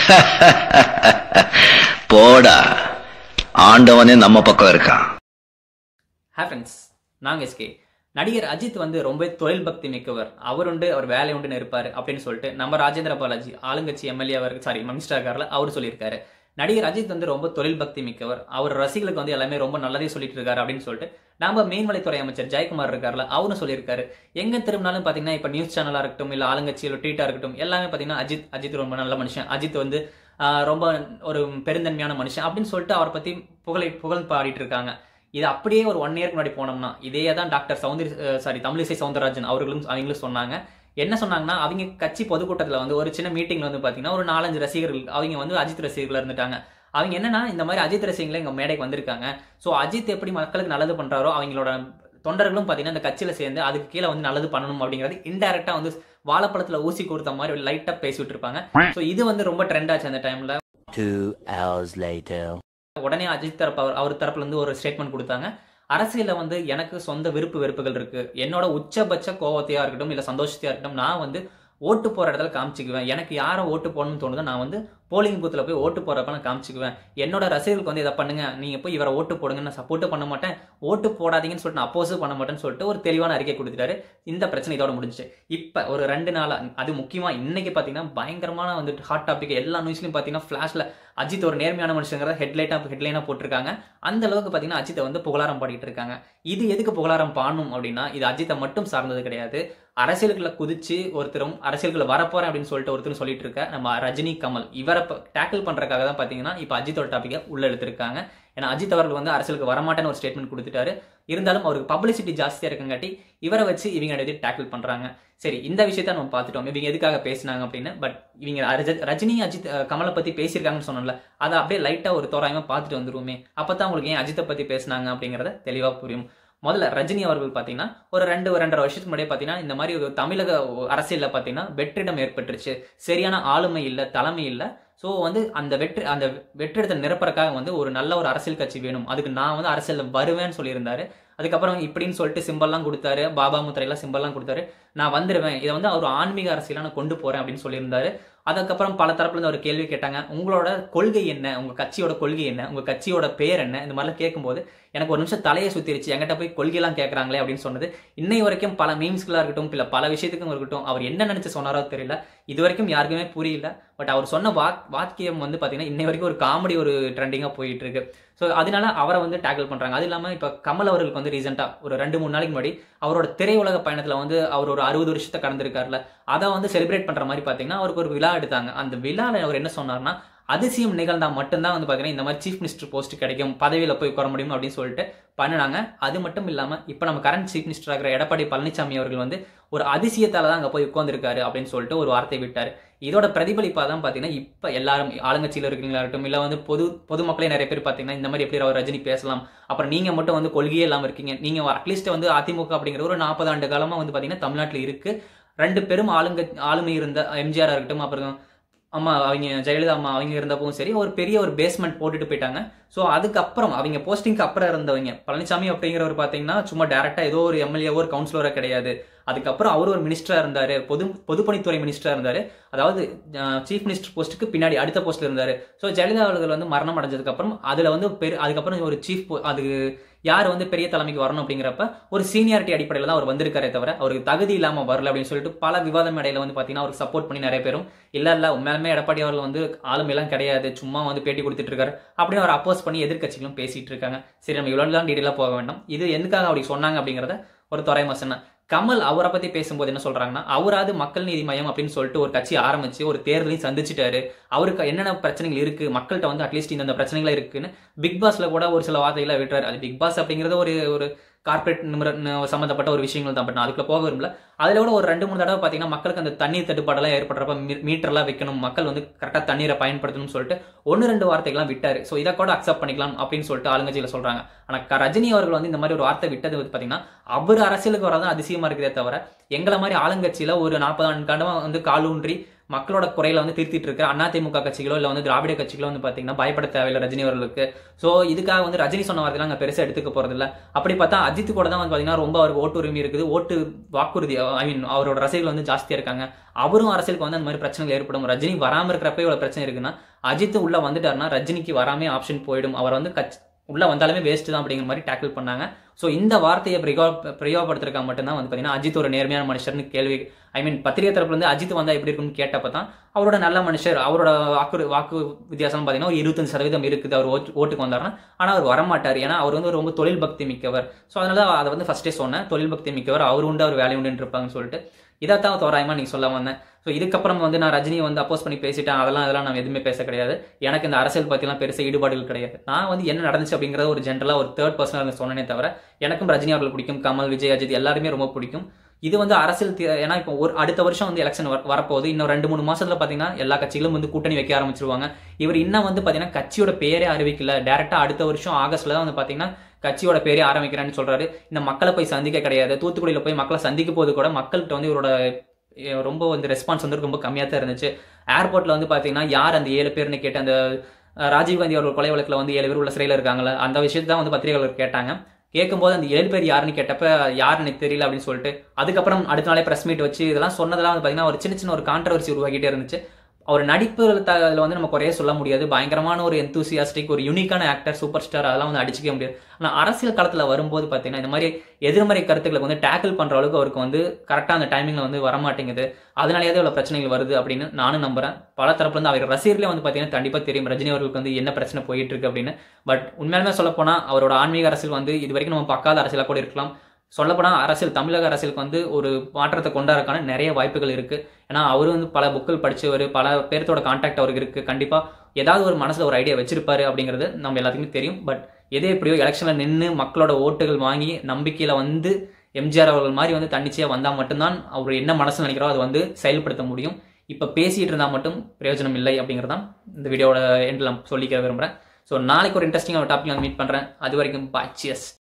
போடா ஆண்டவனே நம்ம பக்கம் இருக்கான் ஹே ஃப்ரெண்ட்ஸ் நாங்கள் எஸ்கே நடிகர் அஜித் வந்து ரொம்ப தொழில் பக்தி மிக்கவர் அவர் உண்டு அவர் வேலை உண்டுன்னு இருப்பார் அப்படின்னு சொல்லிட்டு நம்ம ராஜேந்திர பாலாஜி ஆளுங்கட்சி எம்எல்ஏ அவர் சாரி மினிஸ்டர் இருக்கார்ல அவர் சொல்லியிருக்காரு நடிகர் அஜித் வந்து ரொம்ப தொழில் பக்தி மிக்கவர் அவர் ரசிகளுக்கு வந்து எல்லாமே ரொம்ப நல்லதே சொல்லிட்டு இருக்காரு அப்படின்னு சொல்லிட்டு நம்ம மீன்வளைத்துறை அமைச்சர் ஜெயக்குமார் இருக்கார்ல அவரும் சொல்லியிருக்காரு எங்க திரும்பினாலும் பாத்தீங்கன்னா இப்ப நியூஸ் சேனலா இருக்கட்டும் இல்ல ஆளுங்கட்சியில் ட்வீட்டா இருக்கட்டும் எல்லாமே பாத்தீங்கன்னா அஜித் அஜித் ரொம்ப நல்ல மனுஷன் அஜித் வந்து ஆஹ், ரொம்ப ஒரு பெருந்தன்மையான மனுஷன் அப்படின்னு சொல்லிட்டு அவரை பத்தி புகழை புகழ் பாடிட்டு இருக்காங்க இது அப்படியே ஒரு ஒன் இயர்க்கு முன்னாடி போனோம்னா இதே தான் டாக்டர் சவுந்தர் சாரி தமிழிசை சவுந்தரராஜன் அவர்களும் அவங்களும் சொன்னாங்க என்ன சொன்னாங்கன்னா அவங்க கட்சி பொதுக்கூட்டத்தில் வந்து ஒரு சின்ன மீட்டிங்ல வந்து பாத்தீங்கன்னா ஒரு நாலஞ்சு ரசிகர்கள் அவங்க வந்து அஜித் ரசிகர்களா இருந்துட்டாங்க அவங்க என்னன்னா இந்த மாதிரி அஜித் ரசிகர்கள் எங்க மேடைக்கு வந்திருக்காங்க ஸோ அஜித் எப்படி மக்களுக்கு நல்லது பண்றாரோ அவங்களோட தொண்டர்களும் பார்த்தீங்கன்னா இந்த கட்சியில சேர்ந்து அதுக்கு கீழே வந்து நல்லது பண்ணணும் அப்படிங்கிறது இன்டெரக்டா வந்து வாழைப்பழத்துல ஊசி கொடுத்த மாதிரி லைட்டா பேசிவிட்டு இருப்பாங்க ஸோ இது வந்து ரொம்ப ட்ரெண்ட் ஆச்சு அந்த டைம்ல Two hours later. உடனே அஜித் தரப்பு அவர் அவர் தரப்புல இருந்து ஒரு ஸ்டேட்மெண்ட் கொடுத்தாங்க அரசியல்ல வந்து எனக்கு சொந்த விருப்பு வெறுப்புகள் இருக்கு என்னோட உச்சபட்ச கோவத்தையா இருக்கட்டும் இல்ல சந்தோஷத்தையா இருக்கட்டும் நான் வந்து ஓட்டு போற இடத்துல காமிச்சுக்குவேன் எனக்கு யாரை ஓட்டு போடணும்னு தோணுதோ நான் வந்து போலிங் பூத்துல போய் ஓட்டு போறப்ப நான் காமிச்சுக்குவேன் என்னோட ரசிகர்களுக்கு வந்து இதை பண்ணுங்க நீங்க போய் இவரை ஓட்டு போடுங்க நான் சப்போர்ட் பண்ண மாட்டேன் ஓட்டு போடாதீங்கன்னு சொல்லிட்டு நான் அப்போஸ் பண்ண மாட்டேன்னு சொல்லிட்டு ஒரு தெளிவான அறிக்கை கொடுத்துட்டாரு இந்த பிரச்சனை இதோட முடிஞ்சுச்சு இப்ப ஒரு ரெண்டு நாளா அது முக்கியமா இன்னைக்கு பாத்தீங்கன்னா பயங்கரமான வந்துட்டு ஹாட் டாபிக் எல்லா நியூஸ்லயும் பாத்தீங்கன்னா ஃபிளாஷ்ல அஜித் ஒரு நேர்மையான மனுஷங்கிறத ஹெட்லைட்டா ஹெட்லைனா போட்டிருக்காங்க அந்த அளவுக்கு பாத்தீங்கன்னா அஜித்தை வந்து புகழாரம் பாடிட்டு இருக்காங்க இது எதுக்கு புகழாரம் பாடணும் அப்படின்னா இது அஜித்தை மட்டும் சார்ந்தது கிடையாது அரசியலுக்குள்ள குதிச்சு ஒருத்தரும் அரசியலுக்குள்ள வரப்போறேன் அப்படின்னு சொல்லிட்டு ஒருத்தரும் சொல்லிட்டு இருக்க நம்ம ரஜினி கமல் இவரை டேக்கிள் பண்றதுக்காக தான் பாத்தீங்கன்னா இப்ப அஜித்தோட டாபிக்கை உள்ள எடுத்திருக்காங்க ஏன்னா அஜித் அவர்கள் வந்து அரசியலுக்கு வரமாட்டேன்னு ஒரு ஸ்டேட்மெண்ட் கொடுத்துட்டாரு இருந்தாலும் அவருக்கு பப்ளிசிட்டி ஜாஸ்தியா இருக்கங்காட்டி இவரை வச்சு இவங்க எடுத்து டேக்கிள் பண்றாங்க சரி இந்த விஷயத்த நம்ம பார்த்துட்டோம் இவங்க எதுக்காக பேசினாங்க அப்படின்னு பட் இவங்க ரஜ- ரஜினி அஜித் அஹ், கமலை பத்தி பேசியிருக்காங்கன்னு சொன்னோம்ல அதை அப்படியே லைட்டா ஒரு தோராயமா பார்த்துட்டு வந்துருவோமே அப்பதான் உங்களுக்கு ஏன் அஜித்தை பத்தி பேசினாங்க அப்படிங்கறத தெளிவா புரியும் முதல்ல ரஜினி அவர்கள் பாத்தீங்கன்னா ஒரு ரெண்டு ரெண்டரை வருஷத்துக்கு முன்னாடியே பாத்தீங்கன்னா இந்த மாதிரி ஒரு தமிழக அரசியல்ல பாத்தீங்கன்னா வெற்றிடம் ஏற்பட்டுருச்சு சரியான ஆளுமை இல்ல தலைமை இல்ல ஸோ வந்து அந்த வெற்றி அந்த வெற்றிடத்தை நிரப்புறக்காக வந்து ஒரு நல்ல ஒரு அரசியல் கட்சி வேணும் அதுக்கு நான் வந்து அரசியல்ல வருவேன்னு சொல்லியிருந்தாரு அதுக்கப்புறம் இப்படின்னு சொல்லிட்டு சிம்பல்லாம் கொடுத்தாரு பாபா முத்திரையெல்லாம் சிம்பல்லாம் கொடுத்தாரு நான் வந்துருவேன் இதை வந்து அவர் ஆன்மீக அரசியலா நான் கொண்டு போறேன் அப்படின்னு சொல்லியிருந்தாரு அதுக்கப்புறம் பல தரப்புல இருந்து ஒரு கேள்வி கேட்டாங்க உங்களோட கொள்கை என்ன உங்க கட்சியோட கொள்கை என்ன உங்க கட்சியோட பேர் என்ன இந்த மாதிரிலாம் கேட்கும்போது எனக்கு ஒரு நிமிஷம் தலையை சுத்திருச்சு என்கிட்ட போய் கொள்கையெல்லாம் கேட்கறாங்களே அப்படின்னு சொன்னது இன்னை வரைக்கும் பல மீம்ஸ்களா இருக்கட்டும் இல்ல பல விஷயத்துக்கும் இருக்கட்டும் அவர் என்ன நினைச்சு சொன்னாரோ தெரியல இது வரைக்கும் யாருக்குமே புரியல பட் அவர் சொன்ன வாக் வாக்கியம் வந்து பாத்தீங்கன்னா இன்னை வரைக்கும் ஒரு காமெடி ஒரு ட்ரெண்டிங்கா போயிட்டு இருக்கு ஸோ அதனால அவரை வந்து டேக்கிள் பண்றாங்க அது இல்லாம இப்ப கமல் அவர்களுக்கு வந்து ரீசெண்டா ஒரு ரெண்டு மூணு நாளைக்கு முன்னாடி அவரோட திரையுலக பயணத்துல வந்து அவர் ஒரு அறுபது வருஷத்தை கடந்திருக்காருல அதை வந்து செலிப்ரேட் பண்ற மாதிரி பாத்தீங்கன்னா அவருக்கு ஒரு விழா எடுத்தாங்க அந்த விழால அவர் என்ன சொன்னார்னா அதிசயம் நிகழ்ந்தா மட்டும்தான் வந்து பாத்தீங்கன்னா இந்த மாதிரி சீஃப் மினிஸ்டர் போஸ்ட் கிடைக்கும் பதவியில போய் உட்கார முடியும் அப்படின்னு சொல்லிட்டு பண்ணினாங்க அது மட்டும் இல்லாம இப்ப நம்ம கரண்ட் சீஃப் மினிஸ்டர் ஆகிற எடப்பாடி பழனிசாமி அவர்கள் வந்து ஒரு அதிசயத்தால தான் அங்க போய் உட்கார்ந்திருக்காரு அப்படின்னு சொல்லிட்டு ஒரு வார்த்தை விட்டாரு இதோட பிரதிபலிப்பா தான் பாத்தீங்கன்னா இப்ப எல்லாரும் ஆளுங்கட்சியில இருக்கீங்களா இருக்கட்டும் இல்ல வந்து பொது பொதுமக்களே நிறைய பேர் பாத்தீங்கன்னா இந்த மாதிரி எப்படி அவர் ரஜினி பேசலாம் அப்புறம் நீங்க மட்டும் வந்து கொள்கையே இல்லாம இருக்கீங்க நீங்க அட்லீஸ்ட் வந்து அதிமுக அப்படிங்கிற ஒரு நாற்பது ஆண்டு காலமா வந்து பாத்தீங்கன்னா தமிழ்நாட்டுல இருக்கு ரெண்டு பெரும் ஆளுங்க ஆளுமை இருந்த எம்ஜிஆர் இருக்கட்டும் அப்புறம் அம்மா அவங்க ஜெயலலிதா அம்மா அவங்க இருந்தப்பவும் சரி ஒரு பெரிய ஒரு பேஸ்மெண்ட் போட்டுட்டு போயிட்டாங்க ஸோ அதுக்கப்புறம் அவங்க போஸ்டிங்க்கு அப்புறம் இருந்தவங்க பழனிசாமி அப்படிங்கிறவர் பார்த்தீங்கன்னா சும்மா டேரக்டா ஏதோ ஒரு எம்எல்ஏவோ ஒரு கவுன்சிலரோ கிடையாது அதுக்கப்புறம் அவர் ஒரு மினிஸ்டரா இருந்தாரு பொது பொதுப்பணித்துறை மினிஸ்டரா இருந்தாரு அதாவது சீஃப் மினிஸ்டர் போஸ்ட்டுக்கு பின்னாடி அடுத்த போஸ்ட்ல இருந்தாரு ஸோ ஜெயலலிதா அவர்கள் வந்து மரணம் அடைஞ்சதுக்கு அப்புறம் அதுல வந்து பெரு அதுக்கப்புறம் ஒரு சீஃப் அது யார் வந்து பெரிய தலைமைக்கு வரணும் அப்படிங்கிறப்ப ஒரு சீனியாரிட்டி அடிப்படையில் தான் அவர் வந்திருக்காரே தவிர அவருக்கு தகுதி இல்லாம வரல அப்படின்னு சொல்லிட்டு பல விவாதம் இடையில வந்து பாத்தீங்கன்னா அவருக்கு சப்போர்ட் பண்ணி நிறைய பேரும் இல்ல இல்ல உண்மையாலுமே எடப்பாடி அவர்கள் வந்து ஆளுமையெல்லாம் கிடையாது சும்மா வந்து பேட்டி கொடுத்துட்டு இருக்காரு அப்படின்னு அவர் அப்போஸ் பண்ணி எதிர்க்கட்சிகளும் பேசிட்டு இருக்காங்க சரி நம்ம இவ்வளவு தான் டீடெயிலாக போக வேண்டாம் இது எதுக்காக அப்படி சொன்னாங்க அப்படிங்கிறத ஒரு துறைமா சொன்னேன் கமல் அவரை பத்தி பேசும்போது என்ன சொல்றாங்கன்னா அவராது மக்கள் நீதி மையம் அப்படின்னு சொல்லிட்டு ஒரு கட்சி ஆரம்பிச்சு ஒரு தேர்தலையும் சந்திச்சிட்டாரு அவருக்கு என்னென்ன பிரச்சனைகள் இருக்கு மக்கள்கிட்ட வந்து அட்லீஸ்ட் இந்த பிரச்சனைகள் இருக்குன்னு பிக் பாஸ்ல கூட ஒரு சில வார்த்தைகளை விட்டுறாரு அது பிக் பாஸ் அப்படிங்கிறது ஒரு ஒரு கார்பரேட் சம்மந்தப்பட்ட ஒரு விஷயங்கள் தான் பட் நான் அதுக்குள்ள போக விரும்பல அதுல கூட ஒரு ரெண்டு மூணு தடவை பாத்தீங்கன்னா மக்களுக்கு அந்த தண்ணீர் தட்டுப்பாடெல்லாம் ஏற்படுறப்ப மீ- மீட்டர்லாம் வைக்கணும் மக்கள் வந்து கரெக்டா தண்ணீரை பயன்படுத்தணும்னு சொல்லிட்டு ஒன்னு ரெண்டு வார்த்தைகள்லாம் விட்டாரு ஸோ இதை கூட அக்செப்ட் பண்ணிக்கலாம் அப்படின்னு சொல்லிட்டு ஆளுங்கட்சியில சொல்றாங்க ஆனா க- ரஜினி அவர்கள் வந்து இந்த மாதிரி ஒரு வார்த்தை விட்டது வந்து பாத்தீங்கன்னா அவர் அரசியலுக்கு வரதான் அதிசயமா இருக்குதே தவிர எங்களை மாதிரி ஆளுங்கட்சியில ஒரு நாற்பது ஆண்டு காலமா வந்து காலூன்றி மக்களோட குறையில வந்து திருத்திட்டு இருக்க அதிமுக கட்சிகளோ இல்லை வந்து திராவிட கட்சிகளோ வந்து பார்த்தீங்கன்னா பயப்பட தேவையில்லை ரஜினி அவர்களுக்கு ஸோ இதுக்காக வந்து ரஜினி சொன்ன வார்த்தைலாம் அங்கே பெருசாக எடுத்துக்க போறதில்ல அப்படி பார்த்தா அஜித் கூட தான் வந்து பார்த்தீங்கன்னா ரொம்ப அவருக்கு ஓட்டு உரிமை இருக்குது ஓட்டு வாக்குறுதி ஐ மீன் அவரோட ரசிகர்கள் வந்து ஜாஸ்தியாக இருக்காங்க அவரும் அரசியலுக்கு வந்து அந்த மாதிரி பிரச்சனைகள் ஏற்படும் ரஜினி வராமல் இருக்கிறப்ப இவ்வளோ பிரச்சனை இருக்குன்னா அஜித் உள்ள வந்துட்டாருன்னா ரஜினிக்கு வராமே ஆப்ஷன் போயிடும் அவர் வந்து கட்சி உள்ள வந்தாலுமே வேஸ்ட் தான் அப்படிங்கிற மாதிரி டேக்கிள் பண்ணாங்க ஸோ இந்த வார்த்தையை பிரயோ பிரயோகப்படுத்துறதுக்காக மட்டும்தான் வந்து பார்த்தீங்கன்னா அஜித் ஒரு நேர்மையான மனுஷர்னு கேள்வி ஐ மீன் பத்திரிகை தரப்புல இருந்து அஜித் வந்தா எப்படி இருக்கும்னு கேட்டப்ப தான் அவரோட நல்ல மனுஷர் அவரோட வாக்கு வாக்கு வித்தியாசம் பார்த்தீங்கன்னா ஒரு இருபத்தஞ்சு சதவீதம் இருக்குது அவர் ஓட்டு ஓட்டுக்கு வந்தாருன்னா ஆனால் அவர் வரமாட்டார் ஏன்னா அவர் வந்து ரொம்ப தொழில் பக்தி மிக்கவர் ஸோ அதனால அதை வந்து ஃபர்ஸ்டே சொன்னேன் தொழில் பக்தி மிக்கவர் அவர் உண்டு அவர் வேலை உண்டுன்னு இருப்பாங்கன்னு சொல்லிட்டு இதைத்தான் தோராயமா நீங்க சொல்ல வந்தேன் ஸோ இதுக்கப்புறம் வந்து நான் ரஜினி வந்து அப்போஸ் பண்ணி பேசிட்டேன் அதெல்லாம் அதெல்லாம் நான் எதுவுமே பேச கிடையாது எனக்கு இந்த அரசியல் பற்றிலாம் பெருசாக ஈடுபாடுகள் கிடையாது நான் வந்து என்ன நடந்துச்சு அப்படிங்கிறத ஒரு ஜென்ரலாக ஒரு தேர்ட் பர்சனாக சொன்னேனே தவிர எனக்கும் ரஜினி அவர்கள் பிடிக்கும் கமல் விஜய் அஜித் எல்லாருமே ரொம்ப பிடிக்கும் இது வந்து அரசியல் தி- ஏன்னா இப்போ ஒரு அடுத்த வருஷம் வந்து எலெக்ஷன் வரப்போகுது இன்னும் ரெண்டு மூணு மாசத்துல பார்த்தீங்கன்னா எல்லா கட்சிகளும் வந்து கூட்டணி வைக்க ஆரம்பிச்சிருவாங்க இவர் இன்னும் வந்து பார்த்தீங்கன்னா கட்சியோட பேரே அறிவிக்கல டேரெக்டாக அடுத்த வருஷம் ஆகஸ்ட்ல தான் வந்து பார்த்தீங்கன்னா கட்சியோட பேரே ஆரம்பிக்கிறேன்னு சொல்றாரு இந்த மக்களை போய் சந்திக்க கிடையாது தூத்துக்குடியில் போய் மக்களை சந்திக்க போது கூட மக்கள்கிட்ட வந்து இவரோட எ- ரொம்ப வந்து ரெஸ்பான்ஸ் வந்து ரொம்ப கம்மியாக தான் இருந்துச்சு ஏர்போர்ட்ல வந்து பார்த்தீங்கன்னா யார் அந்த ஏழு பேர்னு கேட்டு அந்த அஹ், ராஜீவ்காந்தி அவர்கள் கொலை வழக்கில் வந்து ஏழு பேர் உள்ள சிறையில் இருக்காங்களா அந்த விஷயத்தை தான் வந்து பத்திரிகையாளர் கேட்டாங்க கேட்கும்போது அந்த ஏழு பேர் யாருன்னு கேட்டப்ப யாருன்னு எனக்கு தெரியல அப்படின்னு சொல்லிட்டு அதுக்கப்புறம் அடுத்த நாளே பிரஸ் மீட் வச்சு இதெல்லாம் சொன்னதெல்லாம் வந்து பார்த்தீங்கன்னா ஒரு சின்ன சின்ன ஒரு கான்ட்ரவர்சி உருவாக்கிட்டே இருந்துச்சு அவர் நடிப்பு அதில் வந்து நம்ம குறைய சொல்ல முடியாது பயங்கரமான ஒரு எந்தூசியாஸ்டிக் ஒரு யூனிக்கான ஆக்டர் சூப்பர் ஸ்டார் அதெல்லாம் வந்து அடிச்சுக்க முடியாது ஆனால் அரசியல் களத்தில் வரும்போது பார்த்தீங்கன்னா இந்த மாதிரி எதிர்மறை கருத்துக்களை வந்து டேக்கிள் பண்ணுற அளவுக்கு அவருக்கு வந்து கரெக்டாக அந்த டைமிங்கில் வந்து வரமாட்டேங்குது அதனாலேயே இவ்வளோ பிரச்சனைகள் வருது அப்படின்னு நானும் நம்புறேன் பல தரப்புல இருந்து அவர் ரசிகர்களே வந்து பார்த்தீங்கன்னா கண்டிப்பாக தெரியும் ரஜினி அவர்களுக்கு வந்து என்ன பிரச்சனை போயிட்டு இருக்கு அப்படின்னு பட் உண்மையாலுமே சொல்லப் போனா அவரோட ஆன்மீக அரசியல் வந்து இது வரைக்கும் நம்ம பார்க்காத அரசியலாக கூட இருக்கலாம் சொல்லப்போனால் அரசியல் தமிழக அரசியலுக்கு வந்து ஒரு மாற்றத்தை கொண்டாடுறதுக்கான நிறைய வாய்ப்புகள் இருக்கு ஏன்னா அவரு வந்து பல புக்கள் படிச்சவர் பல பேர்த்தோட கான்டாக்ட் அவருக்கு இருக்கு கண்டிப்பா ஏதாவது ஒரு மனசுல ஒரு ஐடியா வச்சிருப்பாரு அப்படிங்கிறது நம்ம எல்லாத்துக்குமே தெரியும் பட் எது எப்படியோ எலெக்ஷன்ல நின்று மக்களோட ஓட்டுகள் வாங்கி நம்பிக்கையில வந்து எம்ஜிஆர் அவர்கள் மாதிரி வந்து தன்னிச்சையா வந்தா மட்டும்தான் அவர் என்ன மனசு நினைக்கிறோ அது வந்து செயல்படுத்த முடியும் இப்ப பேசிட்டு இருந்தா மட்டும் பிரயோஜனம் இல்லை அப்படிங்கிறதான் இந்த வீடியோட எண்டில் நான் சொல்லிக்க விரும்புறேன் ஸோ நாளைக்கு ஒரு இன்ட்ரெஸ்டிங்கான டாபிக் நான் மீட் பண்றேன் அது வரைக்கும் பாய் சியர்ஸ்